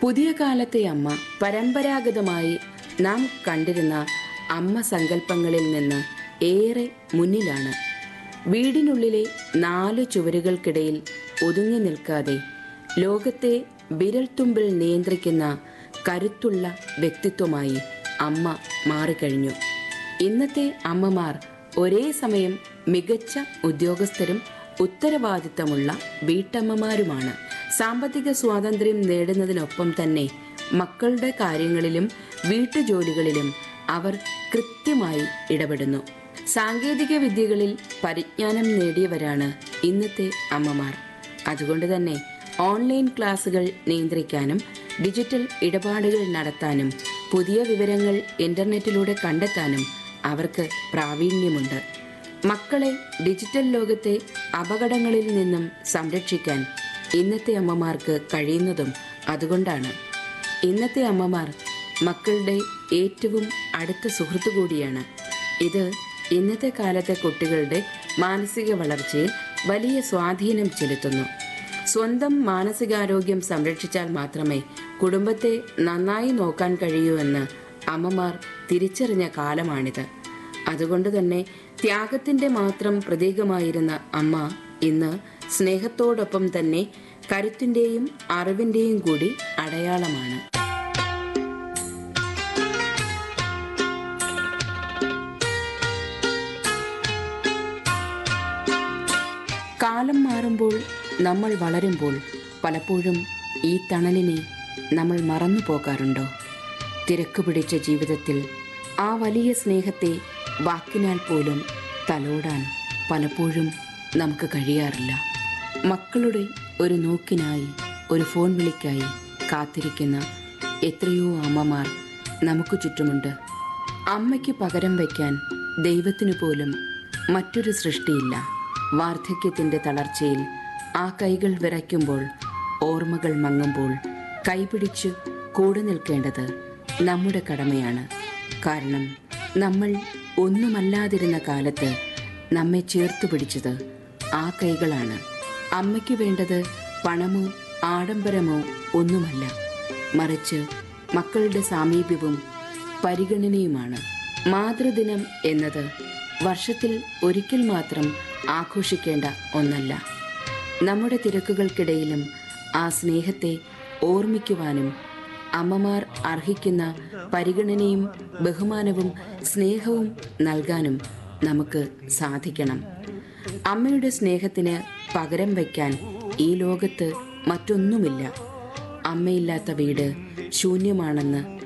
പുതിയ കാലത്തെ അമ്മ പരമ്പരാഗതമായി നാം കണ്ടിരുന്ന അമ്മ സങ്കല്പങ്ങളിൽ നിന്ന് ഏറെ മുന്നിലാണ് വീടിനുള്ളിലെ നാല് ചുവരുകൾക്കിടയിൽ ഒതുങ്ങി നിൽക്കാതെ ലോകത്തെ വിരൽത്തുമ്പിൽ നിയന്ത്രിക്കുന്ന കരുത്തുള്ള വ്യക്തിത്വമായി അമ്മ മാറിക്കഴിഞ്ഞു ഇന്നത്തെ അമ്മമാർ ഒരേ സമയം മികച്ച ഉദ്യോഗസ്ഥരും ഉത്തരവാദിത്തമുള്ള വീട്ടമ്മമാരുമാണ് സാമ്പത്തിക സ്വാതന്ത്ര്യം നേടുന്നതിനൊപ്പം തന്നെ മക്കളുടെ കാര്യങ്ങളിലും വീട്ടുജോലികളിലും അവർ കൃത്യമായി ഇടപെടുന്നു സാങ്കേതിക വിദ്യകളിൽ പരിജ്ഞാനം നേടിയവരാണ് ഇന്നത്തെ അമ്മമാർ അതുകൊണ്ട് തന്നെ ഓൺലൈൻ ക്ലാസുകൾ നിയന്ത്രിക്കാനും ഡിജിറ്റൽ ഇടപാടുകൾ നടത്താനും പുതിയ വിവരങ്ങൾ ഇന്റർനെറ്റിലൂടെ കണ്ടെത്താനും അവർക്ക് പ്രാവീണ്യമുണ്ട് മക്കളെ ഡിജിറ്റൽ ലോകത്തെ അപകടങ്ങളിൽ നിന്നും സംരക്ഷിക്കാൻ ഇന്നത്തെ അമ്മമാർക്ക് കഴിയുന്നതും അതുകൊണ്ടാണ് ഇന്നത്തെ അമ്മമാർ മക്കളുടെ ഏറ്റവും അടുത്ത സുഹൃത്തു കൂടിയാണ് ഇത് ഇന്നത്തെ കാലത്തെ കുട്ടികളുടെ മാനസിക വളർച്ചയിൽ വലിയ സ്വാധീനം ചെലുത്തുന്നു സ്വന്തം മാനസികാരോഗ്യം സംരക്ഷിച്ചാൽ മാത്രമേ കുടുംബത്തെ നന്നായി നോക്കാൻ കഴിയൂ എന്ന് അമ്മമാർ തിരിച്ചറിഞ്ഞ കാലമാണിത് അതുകൊണ്ട് തന്നെ ത്യാഗത്തിന്റെ മാത്രം പ്രതീകമായിരുന്ന അമ്മ ഇന്ന് സ്നേഹത്തോടൊപ്പം തന്നെ കരുത്തിന്റെയും അറിവിന്റെയും കൂടി അടയാളമാണ് കാലം മാറുമ്പോൾ നമ്മൾ വളരുമ്പോൾ പലപ്പോഴും ഈ തണലിനെ നമ്മൾ മറന്നു പോകാറുണ്ടോ തിരക്ക് പിടിച്ച ജീവിതത്തിൽ ആ വലിയ സ്നേഹത്തെ വാക്കിനാൽ പോലും തലോടാൻ പലപ്പോഴും നമുക്ക് കഴിയാറില്ല മക്കളുടെ ഒരു നോക്കിനായി ഒരു ഫോൺ വിളിക്കായി കാത്തിരിക്കുന്ന എത്രയോ അമ്മമാർ നമുക്ക് ചുറ്റുമുണ്ട് അമ്മയ്ക്ക് പകരം വയ്ക്കാൻ ദൈവത്തിനു പോലും മറ്റൊരു സൃഷ്ടിയില്ല വാർദ്ധക്യത്തിന്റെ തളർച്ചയിൽ ആ കൈകൾ വിറയ്ക്കുമ്പോൾ ഓർമ്മകൾ മങ്ങുമ്പോൾ കൈപിടിച്ച് കൂടെ നിൽക്കേണ്ടത് നമ്മുടെ കടമയാണ് കാരണം നമ്മൾ ഒന്നുമല്ലാതിരുന്ന കാലത്ത് നമ്മെ ചേർത്ത് പിടിച്ചത് ആ കൈകളാണ് അമ്മയ്ക്ക് വേണ്ടത് പണമോ ആഡംബരമോ ഒന്നുമല്ല മറിച്ച് മക്കളുടെ സാമീപ്യവും പരിഗണനയുമാണ് മാതൃദിനം എന്നത് വർഷത്തിൽ ഒരിക്കൽ മാത്രം ആഘോഷിക്കേണ്ട ഒന്നല്ല നമ്മുടെ തിരക്കുകൾക്കിടയിലും ആ സ്നേഹത്തെ ഓർമ്മിക്കുവാനും അമ്മമാർ അർഹിക്കുന്ന പരിഗണനയും ബഹുമാനവും സ്നേഹവും നൽകാനും നമുക്ക് സാധിക്കണം അമ്മയുടെ സ്നേഹത്തിന് പകരം വയ്ക്കാൻ ഈ ലോകത്ത് മറ്റൊന്നുമില്ല അമ്മയില്ലാത്ത വീട് ശൂന്യമാണെന്ന്